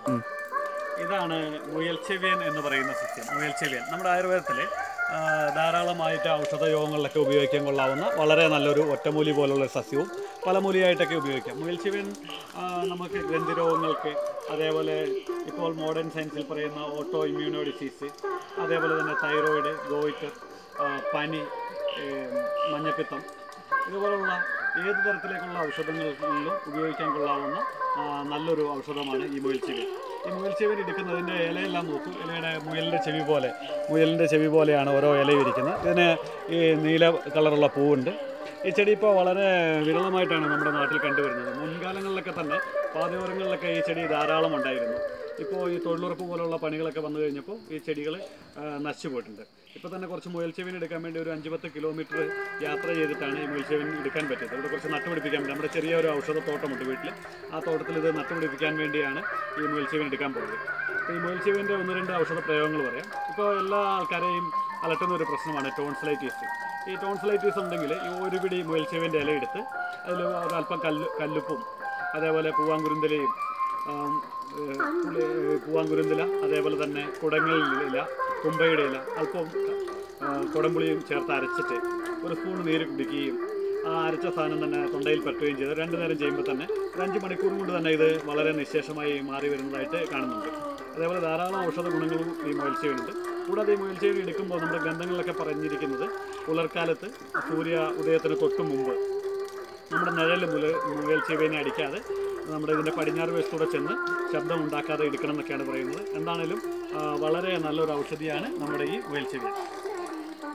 ഇതാണ് മുയൽച്ചെവിയൻ എന്ന് പറയുന്ന സസ്യം മുയൽച്ചെവിയൻ നമ്മുടെ ആയുർവേദത്തിൽ ധാരാളമായിട്ട് ഔഷധയോഗങ്ങളിലൊക്കെ ഉപയോഗിക്കാൻ കൊള്ളാവുന്ന വളരെ നല്ലൊരു ഒറ്റമൂലി പോലുള്ള ഒരു സസ്യവും പലമൂലിയായിട്ടൊക്കെ ഉപയോഗിക്കാം മുയൽച്ചെവിയൻ ആ, നമുക്ക് ഗ്രന്ഥിരോഗങ്ങൾക്ക് അതേപോലെ ഇപ്പോൾ മോഡേൺ സയൻസിൽ പറയുന്ന ഓട്ടോ ഇമ്മ്യൂണോ ഡിസീസ് അതേപോലെ തന്നെ തൈറോയിഡ് ഗോയിറ്റർ ആ, പനി ഏം, മഞ്ഞപ്പിത്തം ഇതുപോലുള്ള ഏത് തരത്തിലേക്കുള്ള ഔഷധങ്ങളിലും ഉപയോഗിക്കാൻ കൊള്ളാവുന്ന ആ, നല്ലൊരു ഔഷധമാണ് ഈ മുയൽച്ചെവി ഈ മുയൽച്ചെവിൻ എടുക്കുന്നതിൻ്റെ ഇലയെല്ലാം നോക്കൂ ഇലയുടെ മുയലിൻ്റെ ചെവി പോലെ മുയലിൻ്റെ ചെവി പോലെയാണ് ഓരോ ഇലയും ഇരിക്കുന്നത് ഇതിന് ഈ നീല കളറുള്ള പൂവുണ്ട് ഈ ചെടി ഇപ്പോൾ വളരെ വിരളമായിട്ടാണ് നമ്മുടെ നാട്ടിൽ കണ്ടുവരുന്നത് മുൻകാലങ്ങളിലൊക്കെ തന്നെ പാതയോരങ്ങളിലൊക്കെ ഈ ചെടി ധാരാളം ഉണ്ടായിരുന്നു ഇപ്പോൾ ഈ തൊഴിലുറപ്പ് പോലുള്ള പണികളൊക്കെ വന്നു കഴിഞ്ഞപ്പോൾ ഈ ചെടികൾ നശിച്ചു പോയിട്ടുണ്ട് ഇപ്പോൾ തന്നെ കുറച്ച് മുയൽച്ചെവിൻ എടുക്കാൻ വേണ്ടി ഒരു അഞ്ച് പത്ത് കിലോമീറ്റർ യാത്ര ചെയ്തിട്ടാണ് ഈ മുയൽച്ചെവിൻ എടുക്കാൻ പറ്റിയത് ഇവിടെ കുറച്ച് നട്ടുപിടിപ്പിക്കാൻ വേണ്ടി നമ്മുടെ ചെറിയ ഒരു ഔഷധ തോട്ടമുണ്ട് വീട്ടിൽ ആ തോട്ടത്തിൽ ഇത് നട്ടുപിടിപ്പിക്കാൻ വേണ്ടിയാണ് ഈ മുയൽച്ചെവിൻ എടുക്കാൻ പോകുന്നത് അപ്പോൾ ഈ മുയൽച്ചെവിൻ്റെ ഒന്ന് രണ്ട് ഔഷധ പ്രയോഗങ്ങൾ പറയാം ഇപ്പോൾ എല്ലാ ആൾക്കാരെയും അലട്ടുന്ന ഒരു പ്രശ്നമാണ് ടോൺസിലൈറ്റീസ് ഈ ടോൺസിലൈറ്റീസ് ഉണ്ടെങ്കിൽ ഈ ഒരു പിടി മുയൽച്ചെവിൻ്റെ ഇല എടുത്ത് അതിൽ ഒരല്പം കല്ല് കല്ലുപ്പും അതേപോലെ പൂവാങ്കുരുന്തലയും ആം, ഏഹ്, പുളി- ഏഹ്, പൂവാങ്കുരുന്തില അതേപോലെ തന്നെ കുടങ്ങളില കുമ്പയുടെ ഇല അല്പം ആ, കുടംപുളിയും ചേർത്ത് അരച്ചിട്ട് ഒരു സ്പൂൺ നീര് കുടിക്കുകയും ആ അരച്ച സാധനം തന്നെ തൊണ്ടയിൽ പറ്റുകയും ചെയ്ത് രണ്ടു നേരം ചെയ്യുമ്പോൾ തന്നെ ഒരു അഞ്ച് മണിക്കൂർ കൊണ്ട് തന്നെ ഇത് വളരെ നിശേഷമായി മാറി വരുന്നതായിട്ട് കാണുന്നുണ്ട് അതേപോലെ ധാരാളം ഔഷധ ഗുണങ്ങളും ഈ മുയൽച്ചെവിനുണ്ട് കൂടാതെ ഈ മുയൽച്ചെവിൻ എടുക്കുമ്പോൾ നമ്മുടെ ഗ്രന്ഥങ്ങളിലൊക്കെ പറഞ്ഞിരിക്കുന്നത് പുലർക്കാലത്ത് സൂര്യ ഉദയത്തിന് തൊട്ട് മുമ്പ് നമ്മുടെ നിഴൽ മുല മുയൽ ചെവിനെ അടിക്കാതെ നമ്മുടെ ഇതിൻ്റെ പടിഞ്ഞാറ് വശത്തൂടെ ചെന്ന് ശബ്ദം ഉണ്ടാക്കാതെ എടുക്കണം എന്നൊക്കെയാണ് പറയുന്നത് എന്താണേലും ആ, വളരെ നല്ലൊരു ഔഷധിയാണ് നമ്മുടെ ഈ മുയൽ ചെവി